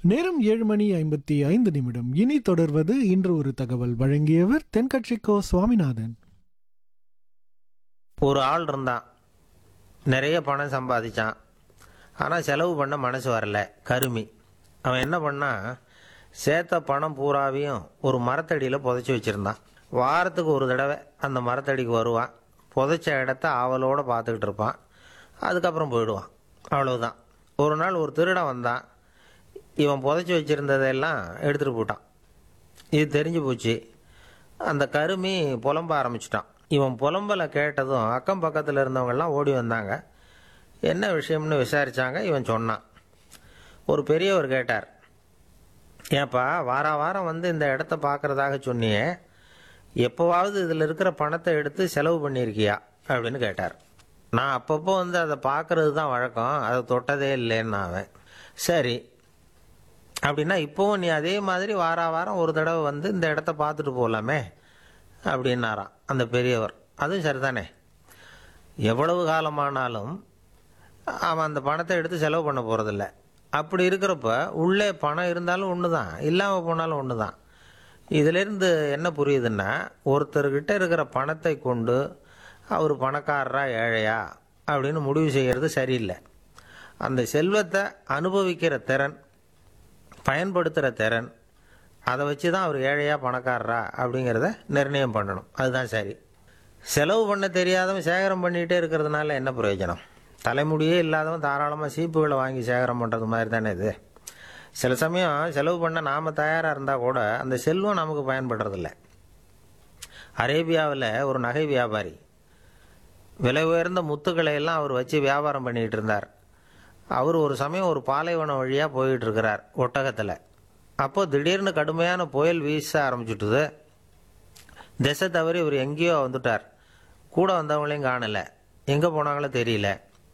நேரம் ஏழு மணி ஐம்பத்தி ஐந்து நிமிடம் இனி தொடர்வது இன்று ஒரு தகவல் வழங்கியவர் தென்கட்சிக்கோ சுவாமிநாதன் ஒரு ஆள் இருந்தான் நிறைய பணம் சம்பாதிச்சான் ஆனால் செலவு பண்ண மனசு வரல கருமி அவன் என்ன பண்ணான் சேர்த்த பணம் பூராவையும் ஒரு மரத்தடியில் புதைச்சி வச்சுருந்தான் வாரத்துக்கு ஒரு தடவை அந்த மரத்தடிக்கு வருவான் புதைச்ச இடத்த ஆவலோடு பார்த்துக்கிட்டு இருப்பான் அதுக்கப்புறம் போயிடுவான் அவ்வளவுதான் ஒரு நாள் ஒரு திருடன் வந்தான் இவன் புதைச்சி வச்சுருந்ததெல்லாம் எடுத்துகிட்டு போட்டான் இது தெரிஞ்சு போச்சு அந்த கருமி புலம்ப ஆரம்பிச்சிட்டான் இவன் புலம்பலை கேட்டதும் அக்கம் பக்கத்தில் இருந்தவங்கெல்லாம் ஓடி வந்தாங்க என்ன விஷயம்னு விசாரிச்சாங்க இவன் சொன்னான் ஒரு பெரியவர் கேட்டார் ஏப்பா வார வாரம் வந்து இந்த இடத்த பார்க்கறதாக சொன்னியே எப்போவாவது இதில் இருக்கிற பணத்தை எடுத்து செலவு பண்ணியிருக்கியா அப்படின்னு கேட்டார் நான் அப்பப்போ வந்து அதை பார்க்கறது தான் வழக்கம் அதை தொட்டதே இல்லைன்னு அவன் சரி அப்படின்னா இப்போவும் நீ அதே மாதிரி வார வாரம் ஒரு தடவை வந்து இந்த இடத்த பார்த்துட்டு போகலாமே அப்படின்னாராம் அந்த பெரியவர் அதுவும் சரிதானே எவ்வளவு காலமானாலும் அவன் அந்த பணத்தை எடுத்து செலவு பண்ண போகிறதில்ல அப்படி இருக்கிறப்ப உள்ளே பணம் இருந்தாலும் ஒன்று தான் இல்லாமல் போனாலும் ஒன்று தான் இதிலிருந்து என்ன புரியுதுன்னா ஒருத்தர்கிட்ட இருக்கிற பணத்தை கொண்டு அவர் பணக்காரரா ஏழையா அப்படின்னு முடிவு செய்கிறது சரியில்லை அந்த செல்வத்தை அனுபவிக்கிற திறன் பயன்படுத்துகிற திறன் அதை வச்சு தான் அவர் ஏழையா பணக்காரரா அப்படிங்கிறத நிர்ணயம் பண்ணணும் அதுதான் சரி செலவு பண்ண தெரியாதவன் சேகரம் பண்ணிகிட்டே இருக்கிறதுனால என்ன பிரயோஜனம் தலைமுடியே இல்லாதவன் தாராளமாக சீப்புகளை வாங்கி சேகரம் பண்ணுறது மாதிரி தானே இது சில சமயம் செலவு பண்ண நாம் தயாராக இருந்தால் கூட அந்த செல்வம் நமக்கு பயன்படுறதில்ல அரேபியாவில் ஒரு நகை வியாபாரி விலை உயர்ந்த முத்துக்களை எல்லாம் அவர் வச்சு வியாபாரம் பண்ணிகிட்டு இருந்தார் அவர் ஒரு சமயம் ஒரு பாலைவனம் வழியாக போயிட்டு இருக்கிறார் ஒட்டகத்தில் அப்போ திடீர்னு கடுமையான புயல் வீச ஆரம்பிச்சுட்டுது திசை தவறி இவர் எங்கேயோ வந்துட்டார் கூட வந்தவங்களையும் காணலை எங்கே போனாங்களோ தெரியல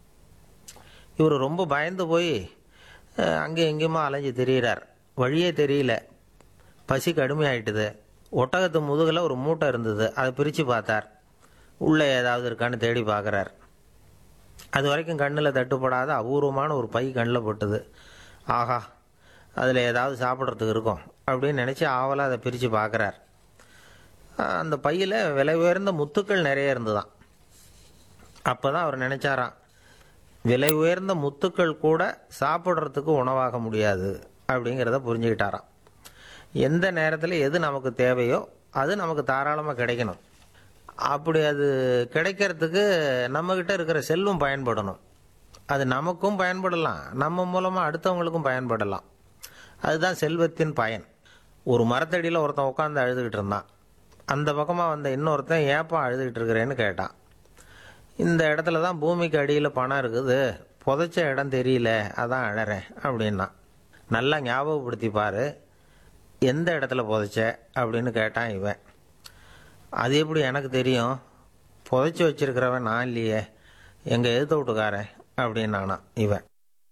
இவர் ரொம்ப பயந்து போய் அஹ், அங்கேயும் எங்கேயுமா அலைஞ்சு திரியிறார் வழியே தெரியல பசி கடுமையாயிட்டுது ஒட்டகத்து முதுகில் ஒரு மூட்டை இருந்தது அதை பிரித்து பார்த்தார் உள்ளே ஏதாவது இருக்கான்னு தேடி பார்க்குறார் அது வரைக்கும் கண்ணில் தட்டுப்படாத அபூர்வமான ஒரு பை கண்ணில் பட்டுது ஆஹா அதில் ஏதாவது சாப்பிட்றதுக்கு இருக்கும் அப்படின்னு நினச்சி ஆவலாக அதை பிரித்து பார்க்குறார் அந்த பையில் விலை உயர்ந்த முத்துக்கள் நிறைய இருந்துதான் அப்போ தான் அவர் நினச்சாராம் விலை உயர்ந்த முத்துக்கள் கூட சாப்பிட்றதுக்கு உணவாக முடியாது அப்படிங்கிறத புரிஞ்சுக்கிட்டாராம் எந்த நேரத்தில் எது நமக்கு தேவையோ அது நமக்கு தாராளமாக கிடைக்கணும் அப்படி அது கிடைக்கிறதுக்கு நம்மக்கிட்ட இருக்கிற செல்வம் பயன்படணும் அது நமக்கும் பயன்படலாம் நம்ம மூலமாக அடுத்தவங்களுக்கும் பயன்படலாம் அதுதான் செல்வத்தின் பயன் ஒரு மரத்தடியில் ஒருத்தன் உட்காந்து அழுதுகிட்டு இருந்தான் அந்த பக்கமாக வந்த இன்னொருத்தன் ஏப்பா அழுதுகிட்டு இருக்கிறேன்னு கேட்டான் இந்த இடத்துல தான் பூமிக்கு அடியில் பணம் இருக்குது புதைச்ச இடம் தெரியல அதான் அழறேன் அப்படின்னா நல்லா ஞாபகப்படுத்தி பாரு எந்த இடத்துல புதைச்ச அப்படின்னு கேட்டான் இவன் அது எப்படி எனக்கு தெரியும் புதைச்சி வச்சிருக்கிறவன் நான் இல்லையே எங்கள் எதிர்த்த வீட்டுக்காரன் அப்படின்னானா இவன்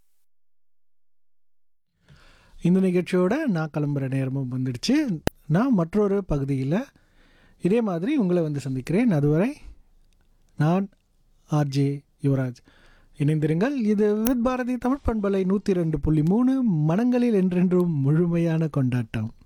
இந்த நிகழ்ச்சியோட நான் கிளம்புற நேரமும் வந்துடுச்சு நான் மற்றொரு பகுதியில் இதே மாதிரி உங்களை வந்து சந்திக்கிறேன் அதுவரை நான் ஆர்ஜே யுவராஜ் இணைந்திருங்கள் இது வித் பாரதி தமிழ் பண்பலை நூற்றி ரெண்டு புள்ளி மூணு மனங்களில் என்றென்றும் முழுமையான கொண்டாட்டம்